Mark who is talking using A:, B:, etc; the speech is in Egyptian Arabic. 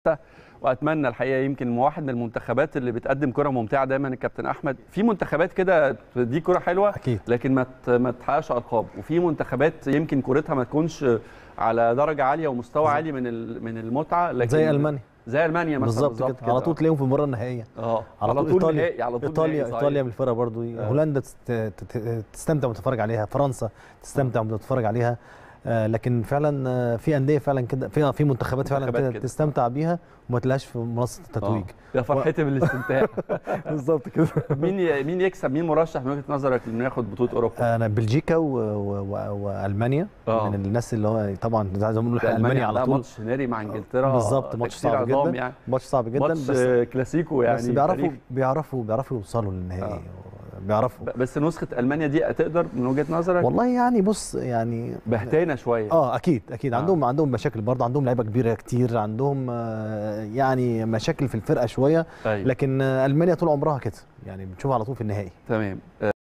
A: واتمنى الحقيقه يمكن واحد من المنتخبات اللي بتقدم كره ممتعه دايما الكابتن احمد في منتخبات كده دي كره حلوه
B: أكيد.
A: لكن ما ت- ما تحققش القاب وفي منتخبات يمكن كورتها ما تكونش على درجه عاليه ومستوى عالي من ال- من المتعه لكن
B: زي المانيا
A: زي المانيا مثلا
B: بالظبط كده على طول تلاقيهم في المباراه النهائيه
A: اه
B: على طول ايطاليا
A: نهائي على طول
B: ايطاليا
A: نهائي، صحيح.
B: ايطاليا من الفرق برضو
A: آه.
B: هولندا تست- تت- تستمتع وانت تتفرج عليها فرنسا تستمتع وانت تتفرج عليها آه، لكن فعلا آه، في انديه فعلا كده في في منتخبات فعلا
A: منتخبات
B: كده
A: كده.
B: تستمتع بيها وما تلاقيش في منصه التتويج
A: آه. يا فرحتي بالاستمتاع
B: بالظبط كده
A: مين ي- مين يكسب مين مرشح من وجهه نظرك انه ياخد بطوله اوروبا
B: انا بلجيكا و... و... و... والمانيا
A: آه.
B: من الناس اللي هو طبعا زي ما بنقول
A: ده
B: المانيا على
A: عندها
B: طول
A: ماتش ناري مع انجلترا
B: بالظبط ماتش
A: تكسير
B: صعب
A: عظام
B: جدا
A: يعني
B: ماتش صعب جدا
A: ماتش
B: بس
A: آه، كلاسيكو يعني
B: بس بيعرفوا
A: تاريخي.
B: بيعرفوا بيعرفوا يوصلوا للنهائي
A: آه.
B: بيعرفوا
A: ب- بس نسخه المانيا دي تقدر من وجهه نظرك
B: والله يعني بص يعني
A: بهتانه شويه
B: اه اكيد اكيد
A: آه.
B: عندهم عندهم مشاكل برضه عندهم لعيبه كبيره كتير عندهم آه، يعني مشاكل في الفرقه شويه
A: أيوة.
B: لكن آه، المانيا طول عمرها كده يعني بنشوفها على طول في النهائي
A: تمام